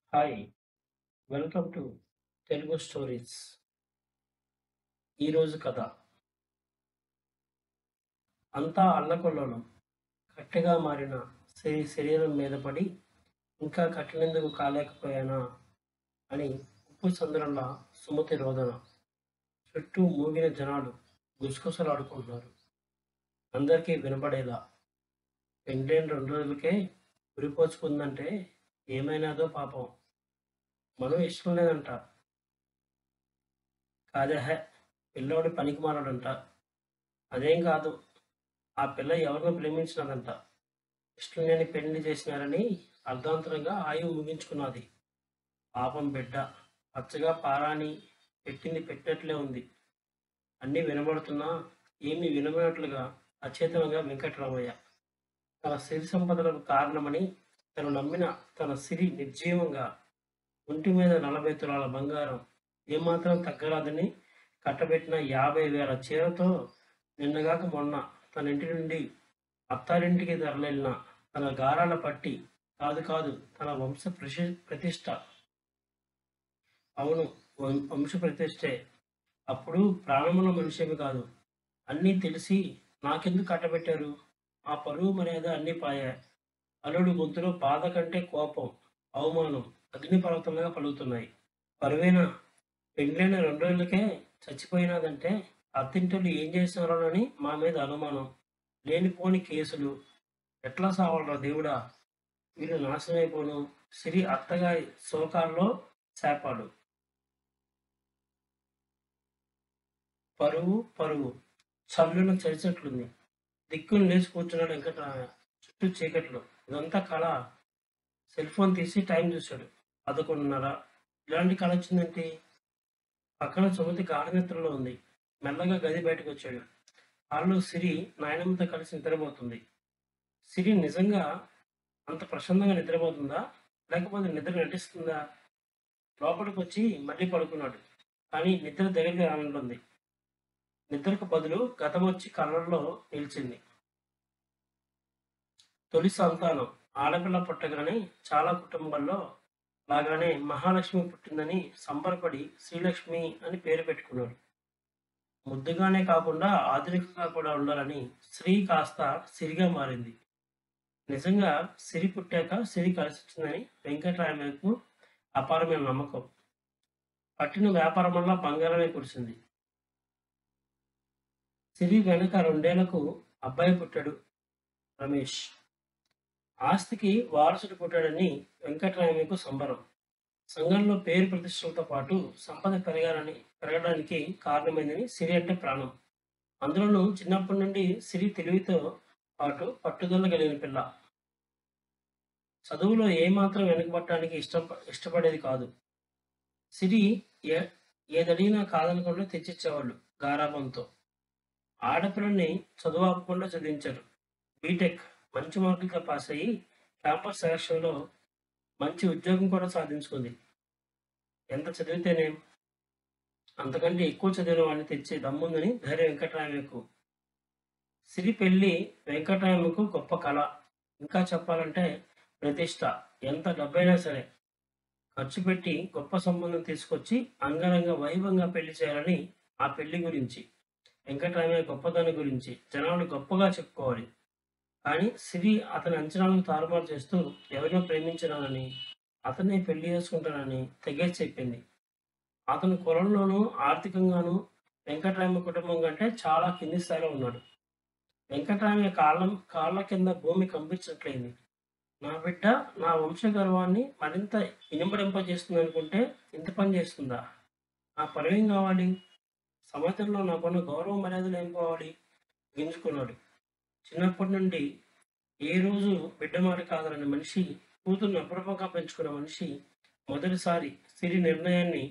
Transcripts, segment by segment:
Hi welcome to Telugu stories ఈరోజు కథ అంతా అల్లకొల్లోలం కట్టెగా మారిన శరీ శరీరం మీద పడి ఇంకా కట్టినందుకు కాలేకపోయానా అని ఉప్పు చంద్రంలా సుమతి రోదన చుట్టూ మూగిన జనాలు గుసగుసలాడుకుంటున్నారు అందరికీ వినపడేలా పెండ్లైన రెండు రోజులకే ఉరిపోచుకుందంటే ఏమైనాదో పాపం మనం ఇష్టం లేదంట కాదే పిల్లోడి పనికి మారాడంట అదేం కాదు ఆ పిల్ల ఎవరినో ప్రేమించినదంట ఇష్టం లేని పెళ్లి చేసినారని అర్ధాంతరంగా ఆయువు ముగించుకున్నది పాపం బిడ్డ పచ్చగా పారాని పెట్టింది పెట్టినట్లే ఉంది అన్నీ వినబడుతున్నా ఏమీ వినబడినట్లుగా అచేతనంగా వెంకటరామయ్య తన సిరి సంపదలకు కారణమని తను నమ్మిన తన సిరి నిర్జీవంగా ఒంటి మీద నలభై తులాల బంగారం ఏమాత్రం తగ్గరాదని కట్టబెట్టిన యాభై వేల చీరతో నిన్నగాక మొన్న తన ఇంటి నుండి అత్తారింటికి తరలిన తన గారాల పట్టి కాదు కాదు తన వంశ ప్రశి ప్రతిష్ట అవును వం- వంశ ప్రతిష్టే అప్పుడు ప్రాణముల మనిషేమి కాదు అన్నీ తెలిసి నాకెందుకు కట్టబెట్టారు ఆ పరువు మర్యాద అన్నీ పాయా అల్లుడు గొంతులో బాధ కంటే కోపం అవమానం అగ్నిపర్వతంగా పలుకుతున్నాయి పరువేనా పెండ్లైన రెండు రోజులకే చచ్చిపోయినాదంటే అత్తింటలు ఏం చేస్తున్నారోనని మా మీద అనుమానం లేనిపోని కేసులు ఎట్లా సావాలరా దేవుడా వీళ్ళు నాశనమైపోను సిరి అత్తగా శోకాల్లో శాపాడు పరువు పరువు చల్లున చరిచట్లుంది దిక్కును లేచి కూర్చున్నాడు వెంకటరామయ్య చుట్టూ చీకట్లో ఇదంతా కళ సెల్ ఫోన్ తీసి టైం చూశాడు పదకొండున్నర ఇలాంటి కళ వచ్చిందేంటి పక్కన సుమతి గాఢనిద్రలో ఉంది మెల్లగా గది బయటకు వచ్చాడు హాల్లో సిరి నాయనమ్మతో కలిసి నిద్రపోతుంది సిరి నిజంగా అంత ప్రశాంతంగా నిద్రపోతుందా లేకపోతే నిద్ర నటిస్తుందా లోపలికి వచ్చి మళ్ళీ పడుకున్నాడు కానీ నిద్ర దగ్గరికి రానుంటుంది నిద్రకు బదులు గతం వచ్చి కళ్ళల్లో నిలిచింది తొలి సంతానం ఆడపిల్ల పుట్టగానే చాలా కుటుంబాల్లో లాగానే మహాలక్ష్మి పుట్టిందని సంబరపడి శ్రీలక్ష్మి అని పేరు పెట్టుకున్నాడు ముద్దుగానే కాకుండా ఆధునికంగా కూడా ఉండాలని శ్రీ కాస్త సిరిగా మారింది నిజంగా సిరి పుట్టాక సిరి కలిసొచ్చిందని వెంకటరామయ్యకు అపారమైన నమ్మకం పట్టిన వ్యాపారం వల్ల బంగారమే కురిసింది సిరి వెనక రెండేళ్లకు అబ్బాయి పుట్టాడు రమేష్ ఆస్తికి వారసుడు పుట్టాడని వెంకటరామయ్యకు సంబరం సంఘంలో పేరు ప్రతిష్టలతో పాటు సంపద పెరగాలని పెరగడానికి కారణమైందని సిరి అంటే ప్రాణం అందులోనూ చిన్నప్పటి నుండి సిరి తెలివితో పాటు పట్టుదల కలిగిన పిల్ల చదువులో ఏమాత్రం వెనుకబట్టడానికి ఇష్టం ఇష్టపడేది కాదు సిరి ఏ ఏదడిగినా కాదనకుండా తెచ్చిచ్చేవాళ్ళు గారాబంతో ఆడపిల్లని చదువు ఆపకుండా చదివించారు బీటెక్ మంచి మార్కులతో పాస్ అయ్యి క్యాంపస్ సెలక్షన్లో మంచి ఉద్యోగం కూడా సాధించుకుంది ఎంత చదివితేనేం అంతకంటే ఎక్కువ చదివిన వాడిని తెచ్చే దమ్ముందని ధైర్యం వెంకటరామయ్యకు సిరి పెళ్లి వెంకటరామయ్యకు గొప్ప కళ ఇంకా చెప్పాలంటే ప్రతిష్ట ఎంత డబ్బైనా సరే ఖర్చు పెట్టి గొప్ప సంబంధం తీసుకొచ్చి అంగరంగ వైభవంగా పెళ్లి చేయాలని ఆ పెళ్లి గురించి వెంకటరామయ్య గొప్పతనం గురించి జనాలు గొప్పగా చెప్పుకోవాలి కానీ సిరి అతని అంచనాలను తారుమారు చేస్తూ ఎవరినో ప్రేమించినానని అతన్నే పెళ్లి చేసుకుంటానని తెగేసి చెప్పింది అతను కులంలోనూ ఆర్థికంగానూ వెంకటరామ కుటుంబం కంటే చాలా కింది స్థాయిలో ఉన్నాడు వెంకటరామయ్య కాళ్ళం కాళ్ళ కింద భూమి కంపించట్లేదు నా బిడ్డ నా వంశ గర్వాన్ని మరింత ఇనుమడింపజేస్తుంది అనుకుంటే ఇంత పని చేస్తుందా నా పరువేం కావాలి సమాజంలో నాకున్న గౌరవ మర్యాదలు ఏం కావాలి గింజుకున్నాడు చిన్నప్పటి నుండి ఏ రోజు బిడ్డ మాట కాదన్న మనిషి కూతుర్ని అప్రూపంగా పెంచుకున్న మనిషి మొదటిసారి సిరి నిర్ణయాన్ని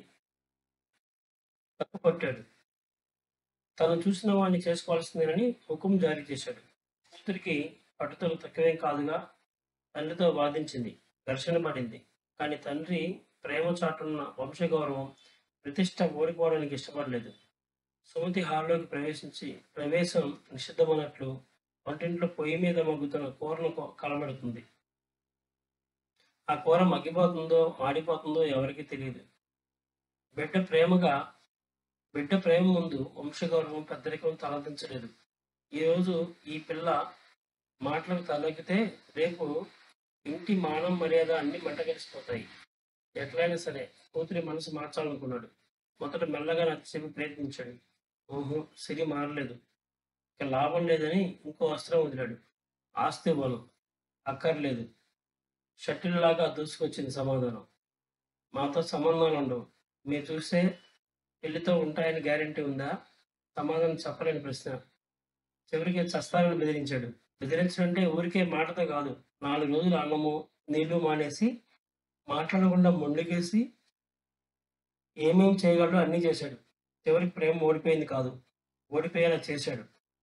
తప్పుపట్టాడు తను చూసిన వాడిని చేసుకోవాల్సిందేనని హుకుం జారీ చేశాడు కూతురికి పట్టుదల తక్కువేం కాదుగా తండ్రితో వాదించింది ఘర్షణ పడింది కానీ తండ్రి ప్రేమ చాటున్న వంశగౌరవం ప్రతిష్ట ఓడిపోవడానికి ఇష్టపడలేదు సుమతి హాల్లోకి ప్రవేశించి ప్రవేశం నిషిద్ధమన్నట్లు వంటింట్లో పొయ్యి మీద మగ్గుతున్న కూరను కొ- కలబెడుతుంది ఆ కూర మగ్గిపోతుందో మాడిపోతుందో ఎవరికీ తెలియదు బిడ్డ ప్రేమగా బిడ్డ ప్రేమ ముందు వంశగౌరవం పెద్దరికం తలదించలేదు ఈరోజు ఈ పిల్ల మాటలకు తలెక్కితే రేపు ఇంటి మానం మర్యాద అన్ని మంటగలిసిపోతాయి ఎట్లయినా సరే కూతురి మనసు మార్చాలనుకున్నాడు మొదట మెల్లగా నచ్చేపి ప్రయత్నించాడు ఓహో సిరి మారలేదు ఇక లాభం లేదని ఇంకో అస్త్రం వదిలాడు ఆస్తి ఇవ్వను అక్కర్లేదు షట్టిల్లాగా దూసుకొచ్చింది సమాధానం మాతో సంబంధాలు ఉండవు మీరు చూస్తే పెళ్లితో ఉంటాయని గ్యారెంటీ ఉందా సమాధానం చెప్పలేని ప్రశ్న చివరికి చస్తానని బెదిరించాడు బెదిరించడంటే ఊరికే మాటతో కాదు నాలుగు రోజులు అన్నము నీళ్లు మానేసి మాట్లాడకుండా మొండికేసి ఏమేం చేయగలడో అన్నీ చేశాడు చివరికి ప్రేమ ఓడిపోయింది కాదు ఓడిపోయేలా చేశాడు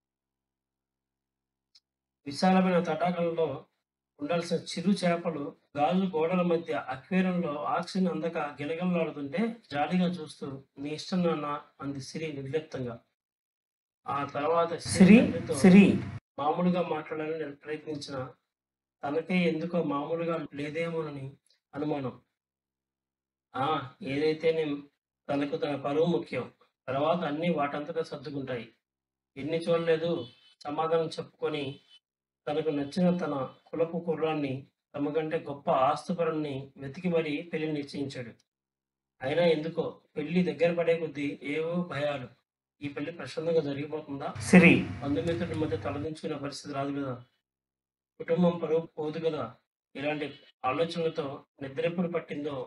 విశాలమైన తటాకంలో ఉండాల్సిన చిరు చేపలు గాజు గోడల మధ్య అక్వేరియంలో ఆక్సిజన్ అందక గిలగిలలాడుతుంటే జాలిగా చూస్తూ నీ ఇష్టం నాన్న అంది సిరి నిర్లిప్తంగా ఆ తర్వాత సిరి సిరి మామూలుగా మాట్లాడాలని ప్రయత్నించిన తనకే ఎందుకో మామూలుగా లేదేమోనని అనుమానం ఆ ఏదైతే తనకు తన పరువు ముఖ్యం తర్వాత అన్ని వాటంతటా సర్దుకుంటాయి ఎన్ని చూడలేదు సమాధానం చెప్పుకొని తనకు నచ్చిన తన కులపు కుర్రాన్ని తమకంటే గొప్ప ఆస్తుపరుణ్ణి వెతికి మరీ పెళ్లి నిశ్చయించాడు అయినా ఎందుకో పెళ్లి దగ్గర పడే కొద్దీ ఏవో భయాలు ఈ పెళ్లి ప్రశాంతంగా జరిగిపోతుందా సిరి బంధుమిత్రుల మధ్య తలదించుకునే పరిస్థితి రాదు కదా కుటుంబం పరువు పోదు కదా ఇలాంటి ఆలోచనలతో నిద్ర ఎప్పుడు పట్టిందో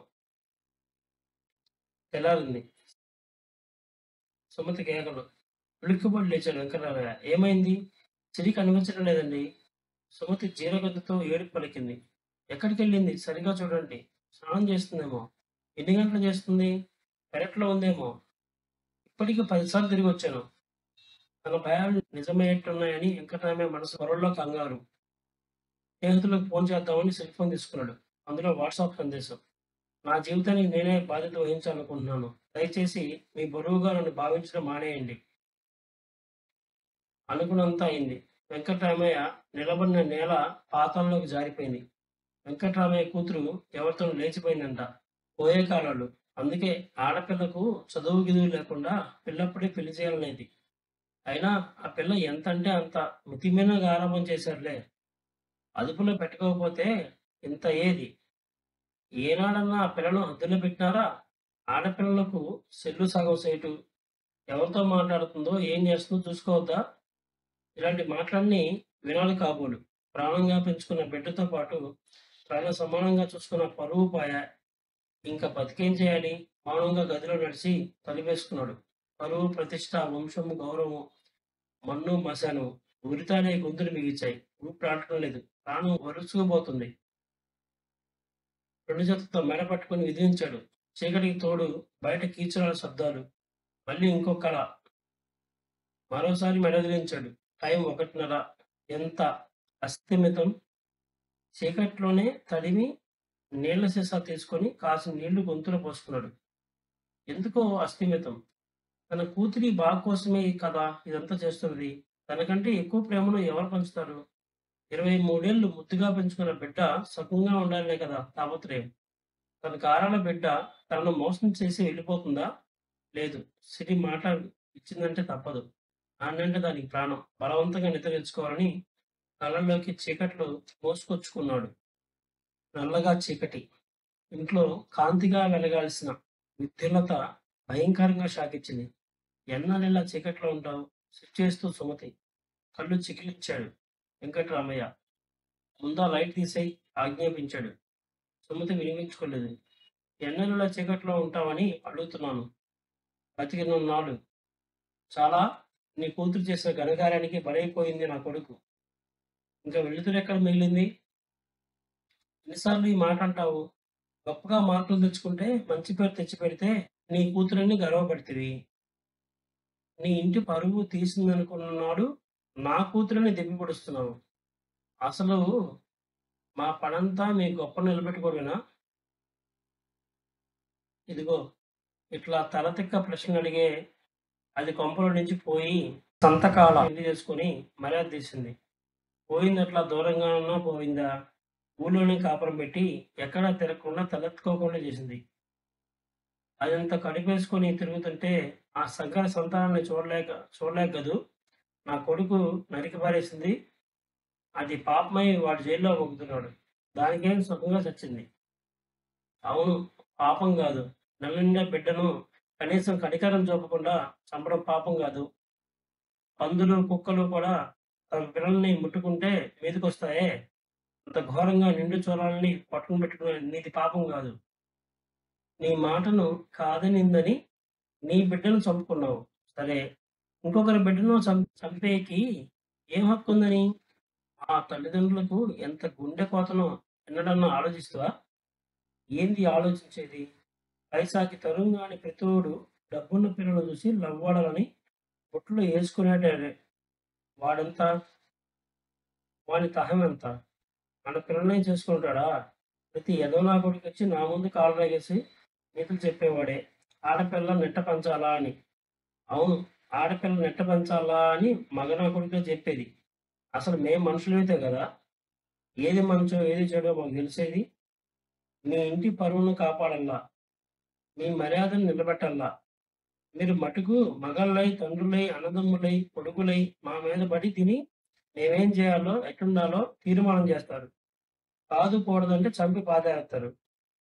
తెల్లారింది సుమతి కేకలు ఉలిక్కిపడి లేచాడు వెంకటరామయ్య ఏమైంది సిరి కనిపించడం లేదండి సుమతి జీరగద్దుతో ఏడుపు పలికింది ఎక్కడికి వెళ్ళింది సరిగా చూడండి స్నానం చేస్తుందేమో ఎన్ని గంటలు చేస్తుంది పెరట్లో ఉందేమో ఇప్పటికీ పదిసార్లు తిరిగి వచ్చాను తన భయాలు నిజమయ్యేట్టున్నాయని వెంకటరామయ్య మనసు పొరల్లో కంగారు స్నేహితులకు ఫోన్ చేద్దామని సెల్ ఫోన్ తీసుకున్నాడు అందులో వాట్సాప్ సందేశం నా జీవితానికి నేనే బాధ్యత వహించాలనుకుంటున్నాను దయచేసి మీ బరువుగా నన్ను భావించడం మానేయండి అనుకున్నంత అయింది వెంకటరామయ్య నిలబడిన నేల పాతాల్లోకి జారిపోయింది వెంకటరామయ్య కూతురు ఎవరితో లేచిపోయిందంట పోయే కాలాలు అందుకే ఆడపిల్లకు చదువు గిదువు లేకుండా పిల్లప్పుడే పెళ్లి చేయాలనేది అయినా ఆ పిల్ల ఎంత అంటే అంత మితిమైన గారాబం చేశారులే అదుపులో పెట్టుకోకపోతే ఇంత ఏది ఏనాడన్నా ఆ పిల్లను హద్దులో పెట్టినారా ఆడపిల్లలకు సెల్లు సగం సేటు ఎవరితో మాట్లాడుతుందో ఏం చేస్తుందో చూసుకోవద్దా ఇలాంటి మాటలన్నీ వినాలి కాబోలు ప్రాణంగా పెంచుకున్న బిడ్డతో పాటు ప్రాణ సమానంగా చూసుకున్న పరువు పాయ ఇంకా బతికేం చేయాలి మౌనంగా గదిలో నడిచి తలిపేసుకున్నాడు పరువు ప్రతిష్ట వంశము గౌరవం మన్ను మశాను ఉరితానే గొంతులు మిగిల్చాయి ఊపిరాడటం లేదు ప్రాణం వరుసుకుపోతుంది రెండు చేతులతో మెడ పట్టుకుని విధించాడు చీకటికి తోడు బయట కీచురాల శబ్దాలు మళ్ళీ ఇంకో కళ మరోసారి మెడదిలించాడు టైం ఒకటిన్నర ఎంత అస్థిమితం చీకట్లోనే తడిమి నీళ్ల సీసా తీసుకొని కాసిన నీళ్లు గొంతులో పోసుకున్నాడు ఎందుకో అస్థిమితం తన కూతురి బాగు కోసమే కదా ఇదంతా చేస్తున్నది తనకంటే ఎక్కువ ప్రేమను ఎవరు పంచుతారు ఇరవై మూడేళ్లు ముద్దుగా పెంచుకున్న బిడ్డ సుఖంగా ఉండాలనే కదా తాపత్రయం తన కారాల బిడ్డ తనను మోసం చేసి వెళ్ళిపోతుందా లేదు సిరి మాట ఇచ్చిందంటే తప్పదు అన్నంటే దానికి ప్రాణం బలవంతంగా నిద్ర తెచ్చుకోవాలని కళ్ళల్లోకి చీకట్లు మోసుకొచ్చుకున్నాడు నల్లగా చీకటి ఇంట్లో కాంతిగా వెలగాల్సిన విద్యులత భయంకరంగా షాకిచ్చింది ఎన్నాళ్ళెలా చీకట్లో ఉంటావు స్విచ్ చేస్తూ సుమతి కళ్ళు చికిలిచ్చాడు వెంకటరామయ్య ముందా లైట్ తీసేయి ఆజ్ఞాపించాడు సుమతి వినిపించుకోలేదు ఎన్నెలలా చీకట్లో ఉంటావని అడుగుతున్నాను బతికిన నాడు చాలా నీ కూతురు చేసిన ఘనకార్యానికి బలైపోయింది నా కొడుకు ఇంకా వెళుతురు ఎక్కడ మిగిలింది ఎన్నిసార్లు ఈ మాట అంటావు గొప్పగా మార్కులు తెచ్చుకుంటే మంచి పేరు తెచ్చిపెడితే నీ కూతురని గర్వపడుతుంది నీ ఇంటి పరువు తీసిందనుకున్నాడు నా కూతురని దెబ్బి పొడుస్తున్నావు అసలు మా పనంతా మీ గొప్ప నిలబెట్టుకోవేనా ఇదిగో ఇట్లా తలతిక్క ప్రశ్నలు అడిగే అది కొంపలో నుంచి పోయి సంతకాల పెళ్లి చేసుకుని మర్యాద తీసింది పోయింది అట్లా దూరంగా ఉన్నా పోయిందా ఊళ్ళోనే కాపురం పెట్టి ఎక్కడా తిరగకుండా తలెత్తుకోకుండా చేసింది అదంతా కడిపేసుకొని తిరుగుతుంటే ఆ సంకర సంతానాన్ని చూడలేక చూడలేక గదు నా కొడుకు నరికి పారేసింది అది పాపమై వాడు జైల్లో మొక్కుతున్నాడు దానికేం సుఖంగా చచ్చింది అవును పాపం కాదు నల్లిన బిడ్డను కనీసం కనికరం చూపకుండా చంపడం పాపం కాదు పందులు కుక్కలు కూడా తమ పిల్లల్ని ముట్టుకుంటే మీదకొస్తాయే అంత ఘోరంగా నిండు చూడాలని పట్టుకుని పెట్టుకునే నీది పాపం కాదు నీ మాటను కాదనిందని నీ బిడ్డను చంపుకున్నావు సరే ఇంకొకరి బిడ్డను చం చంపేకి ఏం హక్కు ఉందని ఆ తల్లిదండ్రులకు ఎంత గుండె కోతనో ఎన్నడన్నా ఆలోచిస్తావా ఏంది ఆలోచించేది పైసాకి తరుంగాని ప్రతోడు డబ్బున్న పిల్లలు చూసి లవ్వాడాలని బొట్టులో వేసుకునేటాడే వాడెంత వాడి తహం ఎంత మన పిల్లల్ని చేసుకుంటాడా ప్రతి ఎదో నా కొడుకు వచ్చి నా ముందు కాలు రేగేసి నీతులు చెప్పేవాడే ఆడపిల్ల నెట్ట పంచాలా అని అవును ఆడపిల్ల నెట్ట పంచాలా అని మగ నా కొడుకు చెప్పేది అసలు మేము మనుషులైతే కదా ఏది మంచో ఏది చెడో మాకు తెలిసేది మీ ఇంటి పరువును కాపాడల్లా మీ మర్యాదను నిలబెట్టల్లా మీరు మటుకు మగళ్ళై తండ్రులై అన్నదమ్ములై కొడుకులై మా మీద పడి తిని మేమేం చేయాలో ఎట్లుండాలో తీర్మానం చేస్తారు కాదు కూడదంటే చంపి పాదేస్తారు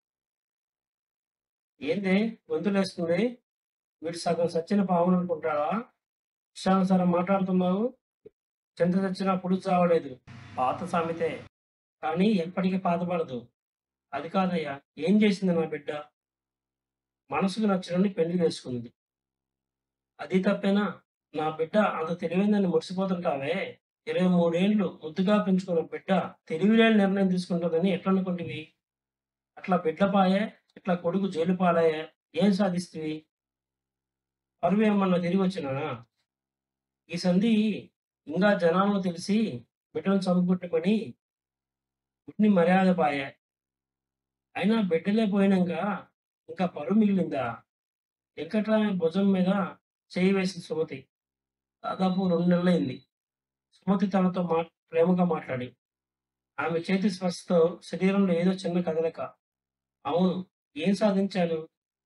ఏందే గొంతులేస్తుంది వీడు సగం సచ్చిన పావును అనుకుంటావా ఇష్టానుసారం మాట్లాడుతున్నావు చింత చచ్చినా పుడుచు చావలేదు పాత సామెతే కానీ ఎప్పటికీ పాతపడదు అది కాదయ్యా ఏం చేసింది నా బిడ్డ మనసుకు నచ్చినని పెళ్లి చేసుకుంది అది తప్పేనా నా బిడ్డ అంత తెలివైందని మురిసిపోతుంటావే ఇరవై మూడేళ్లు ముద్దుగా పెంచుకున్న బిడ్డ తెలివిలేని నిర్ణయం తీసుకుంటుందని ఎట్లా అనుకుంటివి అట్లా బిడ్డ పాయే ఇట్లా కొడుకు జైలు పాలాయే ఏం సాధిస్తుంది పరువు ఏమన్నా తిరిగి వచ్చినా ఈ సంధి ఇంకా జనాలను తెలిసి బిడ్డను చంపుకుంటుకొని బిడ్డని మర్యాద పాయే అయినా బిడ్డలే పోయినాక ఇంకా పరువు మిగిలిందా వెంకట్రామ భుజం మీద చేయి వేసింది సుమతి దాదాపు రెండు నెలలైంది సుమతి తనతో మా ప్రేమగా మాట్లాడి ఆమె చేతి స్పర్శతో శరీరంలో ఏదో చిన్న కదలిక అవును ఏం సాధించాను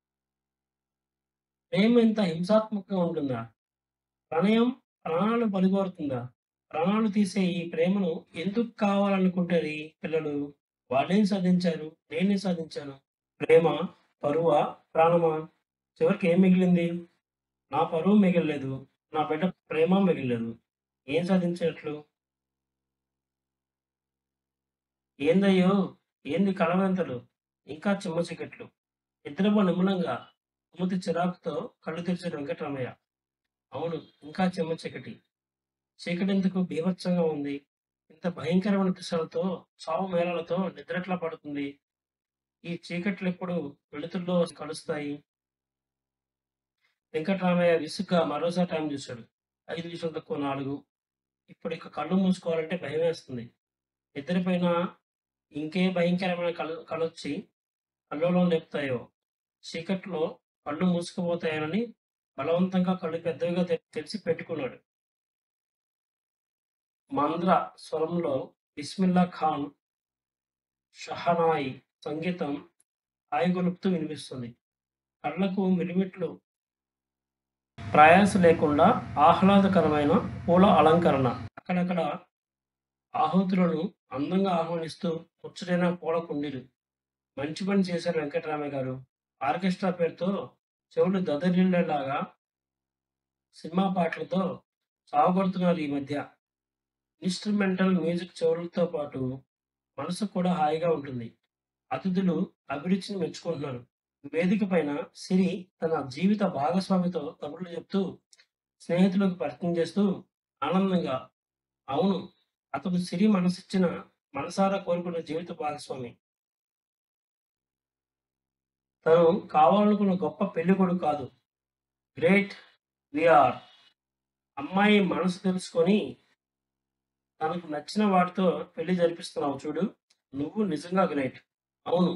ప్రేమ ఇంత హింసాత్మకంగా ఉంటుందా ప్రణయం ప్రాణాలు బలిగోరుతుందా ప్రాణాలు తీసే ఈ ప్రేమను ఎందుకు కావాలనుకుంటారు ఈ పిల్లలు వాళ్ళేం సాధించారు నేనేం సాధించాను ప్రేమ పరువా ప్రాణమా చివరికి ఏం మిగిలింది నా పరువు మిగలలేదు నా బిడ్డ ప్రేమ మిగలలేదు ఏం సాధించినట్లు ఏందయ్యో ఏంది కలవెంతలు ఇంకా చిమ్మ చీకట్లు ఇద్దరమో నిమ్మలంగా సుమతి చిరాకుతో కళ్ళు తెరిచిన వెంకటరామయ్య అవును ఇంకా చిమ్మ చీకటి చీకటెందుకు బీభత్సంగా ఉంది ఇంత భయంకరమైన దిశలతో చావు మేళలతో నిద్రట్లా పడుతుంది ఈ చీకట్లు ఎప్పుడు వెలుతుల్లో కలుస్తాయి వెంకటరామయ్య విసుగ్గా మరోసారి టైం చూశాడు ఐదు నిమిషాలు తక్కువ నాలుగు ఇప్పుడు ఇక కళ్ళు మూసుకోవాలంటే భయం వేస్తుంది ఇద్దరిపైన ఇంకే భయంకరమైన కళ్ళు కలొచ్చి కళ్ళలో లేపుతాయో చీకట్లో కళ్ళు మూసుకుపోతాయనని బలవంతంగా కళ్ళు పెద్దవిగా తె- తెరిచి పెట్టుకున్నాడు మంద్ర స్వరంలో బిస్మిల్లా ఖాన్ షహనాయి సంగీతం హాయిగొలుపుతూ వినిపిస్తుంది కళ్ళకు మిలిమిట్లు ప్రయాస లేకుండా ఆహ్లాదకరమైన పూల అలంకరణ అక్కడక్కడ ఆహుతులను అందంగా ఆహ్వానిస్తూ ముచ్చటైన పూల కుండీలు మంచి పని చేశారు వెంకటరామయ్య గారు ఆర్కెస్ట్రా పేరుతో చెవులు దదరిల్లేలాగా సినిమా పాటలతో సాగుపడుతున్నారు ఈ మధ్య ఇన్స్ట్రుమెంటల్ మ్యూజిక్ చెవులతో పాటు మనసు కూడా హాయిగా ఉంటుంది అతిథులు అభిరుచిని మెచ్చుకుంటున్నారు వేదిక పైన సిరి తన జీవిత భాగస్వామితో కబుర్లు చెప్తూ స్నేహితులకు పరిచయం చేస్తూ ఆనందంగా అవును అతడు సిరి మనసిచ్చిన మనసారా కోరుకున్న జీవిత భాగస్వామి తను కావాలనుకున్న గొప్ప పెళ్లి కొడుకు కాదు గ్రేట్ విఆర్ అమ్మాయి మనసు తెలుసుకొని తనకు నచ్చిన వాటితో పెళ్లి జరిపిస్తున్నావు చూడు నువ్వు నిజంగా గ్రేట్ అవును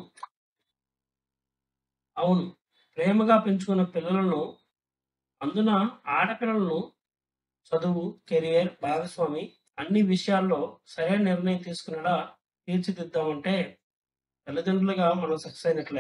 అవును ప్రేమగా పెంచుకున్న పిల్లలను అందున ఆడపిల్లలను చదువు కెరియర్ భాగస్వామి అన్ని విషయాల్లో సరైన నిర్ణయం తీసుకునేలా తీర్చిదిద్దామంటే తల్లిదండ్రులుగా మనం సక్సెస్ అయినట్లే.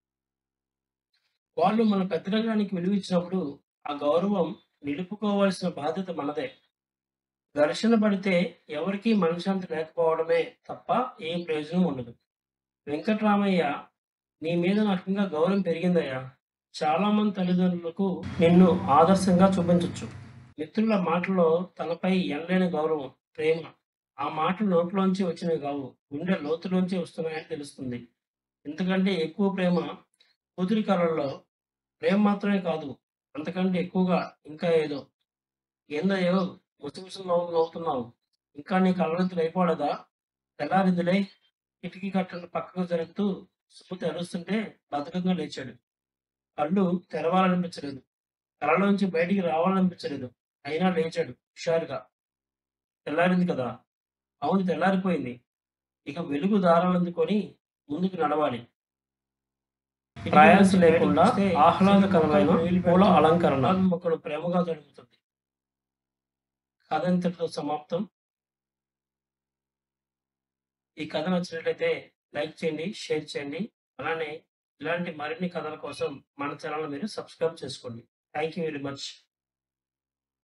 వాళ్ళు మన పెద్దరికానికి విలువిచ్చినప్పుడు ఆ గౌరవం నిలుపుకోవాల్సిన బాధ్యత మనదే. ఘర్షణ పడితే ఎవరికీ మనశ్శాంతి లేకపోవడమే తప్ప ఏం ప్రయోజనం ఉండదు. వెంకట్రామయ్య నీ మీద నాకింకా గౌరవం పెరిగిందయ్యా! చాలా మంది తల్లిదండ్రులకు నిన్ను ఆదర్శంగా చూపించొచ్చు. మిత్రుల మాటల్లో తనపై ఎనలేని గౌరవం, ప్రేమ. ఆ మాటలు నోట్లోంచి వచ్చినవి కావు. గుండె లోతులోంచి వస్తున్నాయని తెలుస్తుంది. ఇంతకంటే ఎక్కువ ప్రేమ కూతురి కళ్ళల్లో ప్రేమ మాత్రమే కాదు. అంతకంటే ఎక్కువగా ఇంకా ఏదో. ఏందయ్యో ముసిముసి నవ్వులు నవ్వుతున్నావు. ఇంకా నీ కళ్ళగంతులు అయిపోలేదా? తెల్లారిందిలే. కిటికీ కర్టెన్ పక్కకు జరుపుతూ సుమతి అరుస్తుంటే బద్ధకంగా లేచాడు. కళ్ళు తెరవాలనిపించలేదు. కలలోంచి బయటికి రావాలనిపించలేదు. అయినా లేచాడు హుషారుగా. తెల్లారింది కదా! అవును తెల్లారిపోయింది. ఇక వెలుగు దారాలందుకొని ముందుకు నడవాలి. ప్రయాస లేకుండా ఆహ్లాదకరమైన పూల అలంకరణ మొక్కలు ప్రేమగా జరుగుతుంది. కథ ఇంతటితో సమాప్తం. ఈ కథ నచ్చినట్లయితే లైక్ చేయండి, షేర్ చేయండి. అలానే ఇలాంటి మరిన్ని కథల కోసం మన ఛానెల్‌ని మీరు సబ్స్క్రైబ్ చేసుకోండి. Thank you very much.